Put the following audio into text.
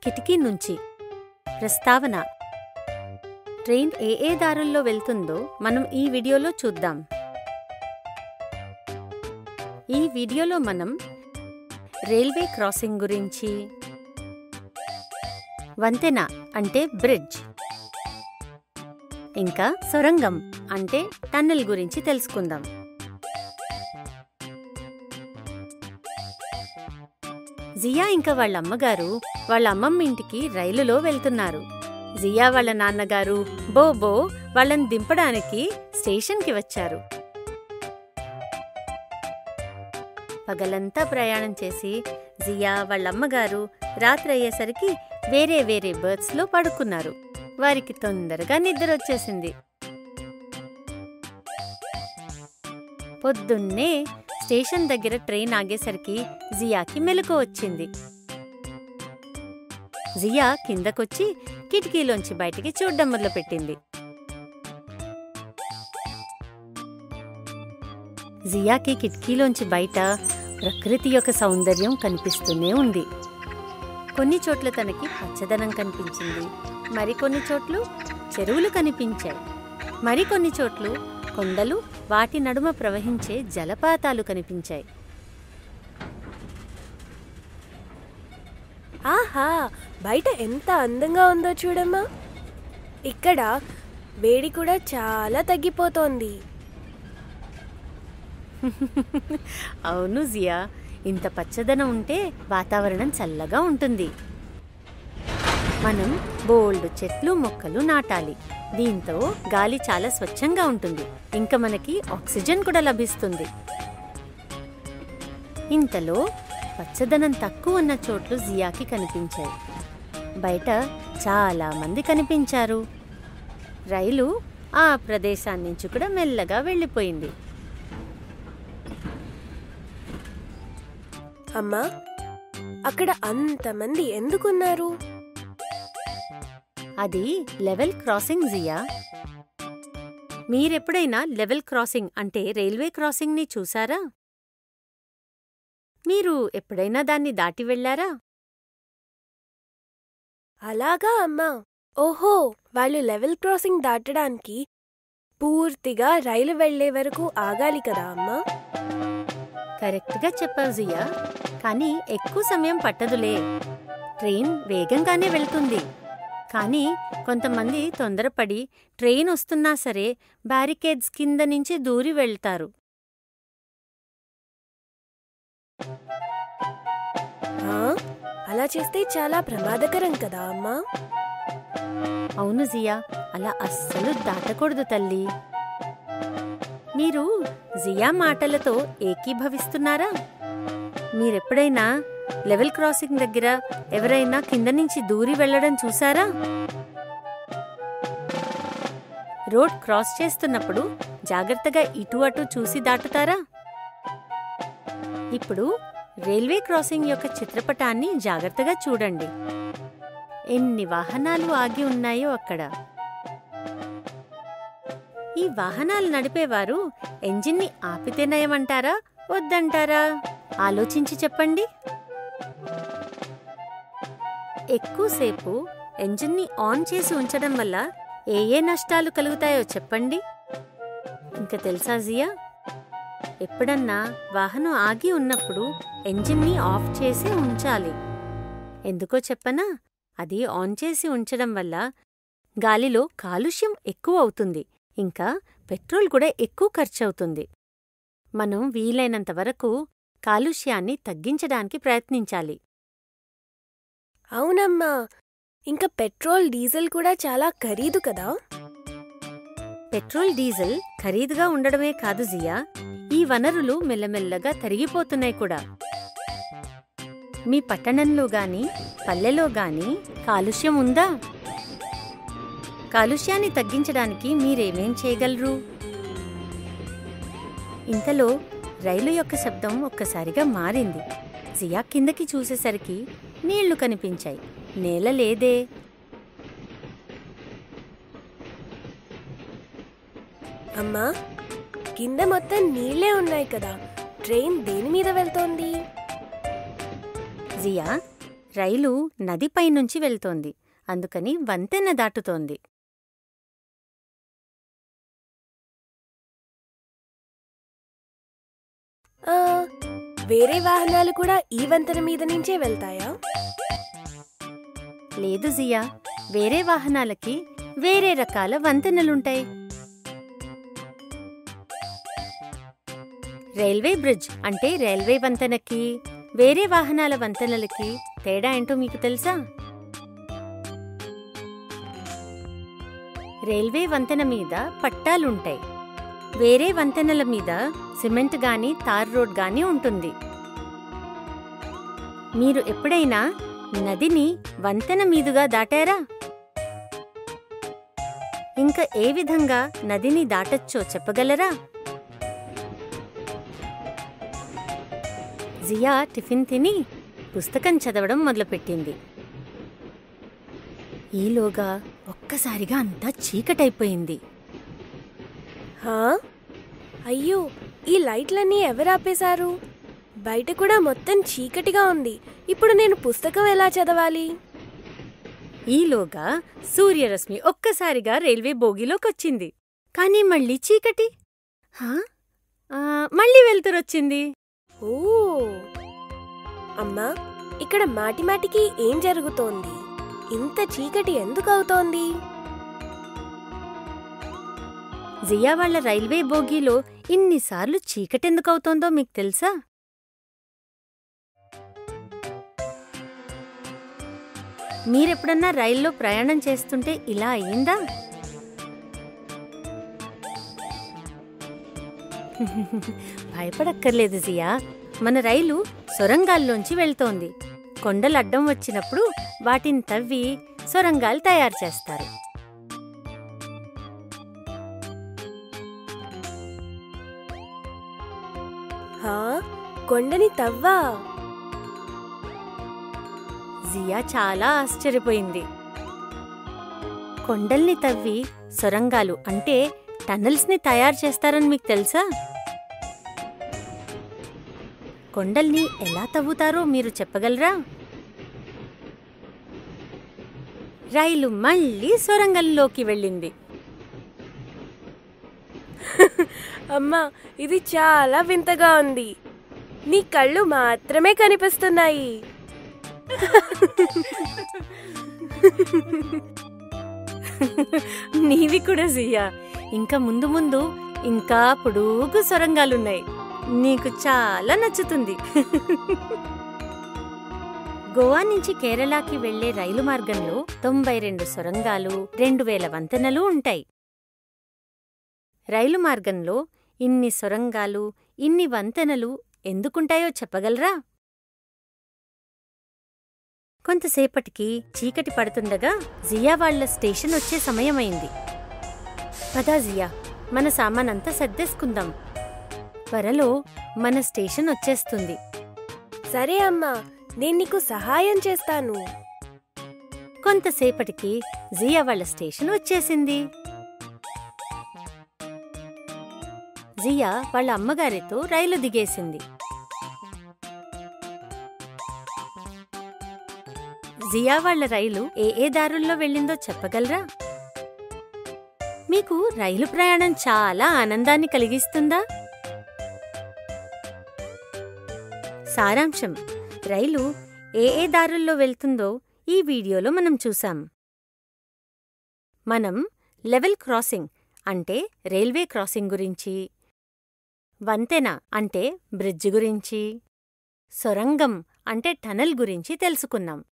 కిటికీ నుంచి ప్రస్తావన ట్రైన్ ఏ ఏ దారుల్లో వెళ్తుందో మనం ఈ వీడియోలో చూద్దాం ఈ వీడియోలో మనం రైల్వే క్రాసింగ్ గురించి వంతెన అంటే బ్రిడ్జ్ ఇంకా సొరంగం అంటే టన్నెల్ గురించి తెలుసుకుందాం జియా ఇంకా వాళ్ళ అమ్మగారు వాళ్ళ అమ్మమ్మ ఇంటికి రైలులో వెళ్తున్నారు జియా వాళ్ళ నాన్నగారు బోబో వాళ్ళని దింపడానికి స్టేషన్కి వచ్చారు పగలంతా ప్రయాణం చేసి జియా వాళ్ళ అమ్మగారు రాత్రి అయ్యేసరికి వేరే వేరే బర్త్స్లో పడుకున్నారు వారికి తొందరగా నిద్ర వచ్చేసింది పొద్దున్నే స్టేషన్ దగ్గర ట్రైన్ ఆగేసరికి జియాకి మెలకు వచ్చింది జియా కిందకొచ్చి కిటికీలోంచి బయటికి చూడ్డం మొదలుపెట్టింది జియాకి కిటికీలోంచి బయట ప్రకృతి యొక్క సౌందర్యం కనిపిస్తూనే ఉంది కొన్ని చోట్ల తనకి పచ్చదనం కనిపించింది మరికొన్ని చోట్లు చెరువులు కనిపించాయి మరికొన్ని చోట్లు కొండలు వాటి నడుమ ప్రవహించే జలపాతాలు కనిపించాయి ఆహా బయట ఎంత అందంగా ఉందో చూడమ్మా ఇక్కడ వేడి కూడా చాలా తగ్గిపోతోంది అవును జియా ఇంత పచ్చదనం ఉంటే వాతావరణం చల్లగా ఉంటుంది మనం బోల్డ్ చెట్లు మొక్కలు నాటాలి దీంతో గాలి చాలా స్వచ్ఛంగా ఉంటుంది ఇంకా మనకి ఆక్సిజన్ కూడా లభిస్తుంది ఇంతలో పచ్చదనం తక్కువ ఉన్న చోట్లు జియాకి కనిపించాయి బయట చాలా మంది కనిపించారు రైలు ఆ ప్రదేశాన్ని నుంచి కూడా మెల్లగా వెళ్ళిపోయింది అమ్మా అక్కడ అంతమంది ఎందుకున్నారు అది లెవెల్ క్రాసింగ్ జియా మీరెప్పుడైనా లెవెల్ క్రాసింగ్ అంటే రైల్వే క్రాసింగ్ని చూసారా మీరు ఎప్పుడైనా దాన్ని దాటి వెళ్లారా అలాగా అమ్మా ఓహో వాళ్ళు లెవెల్ క్రాసింగ్ దాటడానికి పూర్తిగా రైలు వెళ్లే వరకు ఆగాలి కదా అమ్మా కరెక్ట్గా చెప్పావు జియా కానీ ఎక్కువ సమయం పట్టదులే ట్రైన్ వేగంగానే వెళ్తుంది కానీ కొంతమంది తొందరపడి ట్రైన్ వస్తున్నా సరే బ్యారికేడ్స్ కింద నుంచి దూరి వెళ్తారు ఆ, అలా చేస్తే చాలా ప్రమాదకరం కదా అమ్మా అవును జియా అలా అస్సలు దాటకూడదు తల్లి మీరు జియా మాటలతో ఏకీభవిస్తున్నారా మీరెప్పుడైనా లెవెల్ క్రాసింగ్ దగ్గర ఎవరైనా కింద నుంచి దూరి వెళ్ళడం చూసారా రోడ్ క్రాస్ చేస్తున్నప్పుడు జాగ్రత్తగా ఇటు అటు చూసి దాటుతారా ఇప్పుడు రైల్వే క్రాసింగ్ యొక్క చిత్రపటాన్ని జాగ్రత్తగా చూడండి ఎన్ని వాహనాలు ఆగి ఉన్నాయో అక్కడ ఈ వాహనాలు నడిపేవారు ఎంజిన్ని ఆపితే నయమంటారా వద్దంటారా ఆలోచించి చెప్పండి ఎక్కువసేపు ఎంజిన్ని ఆన్ చేసి ఉంచడం వల్ల ఏ ఏ నష్టాలు కలుగుతాయో చెప్పండి ఇంకా తెలుసా జియా ఎప్పుడన్నా వాహనం ఆగి ఉన్నప్పుడు ఎంజిన్ని ఆఫ్ చేసి ఉంచాలి ఎందుకో చెప్పనా అది ఆన్ చేసి ఉంచడం వల్ల గాలిలో కాలుష్యం ఎక్కువ అవుతుంది ఇంకా పెట్రోల్ కూడా ఎక్కువ ఖర్చవుతుంది మనం వీలైనంత వరకు కాలుష్యాన్ని తగ్గించడానికి ప్రయత్నించాలి అవునమ్మా ఇంకా పెట్రోల్ డీజిల్ కూడా చాలా ఖరీదు కదా పెట్రోల్ డీజిల్ ఖరీదుగా ఉండడమే కాదు జియా ఈ వనరులు మెల్లమెల్లగా తరిగిపోతున్నాయి కూడా మీ పట్టణంలో గాని పల్లెలో గాని కాలుష్యం ఉందా కాలుష్యాన్ని తగ్గించడానికి మీరేమేం చేయగలరు ఇంతలో రైలు యొక్క శబ్దం ఒక్కసారిగా మారింది జియా కిందకి చూసేసరికి నీళ్లు కనిపించాయి నేల లేదే అమ్మా కింద మొత్తం నీళ్లే ఉన్నాయి కదా ట్రైన్ దేని మీద వెళ్తోంది జియా రైలు నదిపై నుంచి వెళ్తోంది అందుకని వంతెన దాటుతోంది ఆ, వేరే వాహనాలు కూడా ఈ వంతెన మీద నుంచే వెళ్తాయా లేదు జియా వేరే వాహనాలకి వేరే రకాల వంతెనలుంటాయి రైల్వే బ్రిడ్జ్ అంటే రైల్వే వంతెనకి వేరే వాహనాల వంతెనలకి తేడా ఏంటో మీకు తెలుసా రైల్వే వంతెన మీద పట్టాలుంటాయి వేరే వంతెనల మీద సిమెంట్ గాని తార్ రోడ్ గాని ఉంటుంది మీరు ఎప్పుడైనా నదిని వంతెన మీదుగా దాటారా ఇంకా ఏ విధంగా నదిని దాటచ్చో చెప్పగలరా జియా టిఫిన్ తిని పుస్తకం చదవడం మొదలుపెట్టింది ఈలోగా ఒక్కసారిగా అంతా చీకటైపోయింది హా అయ్యో ఈ లైట్లన్నీ ఎవరు ఆపేశారు బయట కూడా మొత్తం చీకటిగా ఉంది ఇప్పుడు నేను పుస్తకం ఎలా చదవాలి ఈలోగా సూర్యరశ్మి ఒక్కసారిగా రైల్వే బోగిలోకొచ్చింది కానీ మళ్ళీ చీకటి హా? ఆ, మళ్ళీ వెలుతురొచ్చింది ఓ అమ్మా ఇక్కడ మాటి మాటికి ఏం జరుగుతోంది ఇంత చీకటి ఎందుకు అవుతోంది జియా వాళ్ళ రైల్వే బోగీలో ఇన్నిసార్లు చీకటెందుకవుతోందో మీకు తెలుసా మీరెప్పుడన్నా రైల్లో ప్రయాణం చేస్తుంటే ఇలా అయిందా భయపడక్కర్లేదు జియా మన రైలు సొరంగాల్లోంచి వెళ్తోంది కొండలు అడ్డం వచ్చినప్పుడు వాటిని తవ్వి సొరంగాలు తయారు చేస్తారు హా కొండని తవ్వా జియా చాలా ఆశ్చర్యపోయింది కొండల్ని తవ్వి సొరంగాలు అంటే టన్నల్స్ని తయారు చేస్తారని మీకు తెలుసా కొండల్ని ఎలా తవ్వుతారో మీరు చెప్పగలరా రైలు మళ్ళీ సొరంగంలోకి వెళ్ళింది అమ్మా ఇది చాలా వింతగా ఉంది నీ కళ్ళు మాత్రమే కనిపిస్తున్నాయి నీవి కూడా జియా ఇంకా ముందు ముందు ఇంకా పొడుగు సొరంగాలున్నాయి నీకు చాలా నచ్చుతుంది గోవా నుంచి కేరళకి వెళ్లే రైలు మార్గంలో తొంభై రెండు సొరంగాలు రెండు వేల వంతెనలు ఉంటాయి రైలు మార్గంలో ఇన్ని సొరంగాలు ఇన్ని వంతెనలు ఎందుకుంటాయో చెప్పగలరా కొంతసేపటికి చీకటి పడుతుండగా జియా వాళ్ల స్టేషన్ వచ్చే సమయమైంది పదా జియా మన సామానంతా సర్దేసుకుందాం త్వరలో మన స్టేషన్ వచ్చేస్తుంది సరే అమ్మా నేను నీకు సహాయం చేస్తాను కొంతసేపటికి జియా వాళ్ళ స్టేషన్ వచ్చేసింది జియా వాళ్ళ అమ్మగారితో రైలు దిగేసింది జియా వాళ్ళ రైలు ఏ ఏ దారుల్లో వెళ్ళిందో చెప్పగలరా మీకు రైలు ప్రయాణం చాలా ఆనందాన్ని కలిగిస్తుందా సారాంశం రైలు ఏ ఏ దారుల్లో వెళ్తుందో ఈ వీడియోలో మనం చూసాం మనం లెవెల్ క్రాసింగ్ అంటే రైల్వే క్రాసింగ్ గురించి వంతెన అంటే బ్రిడ్జ్ గురించి సొరంగం అంటే టనల్ గురించి తెలుసుకున్నాం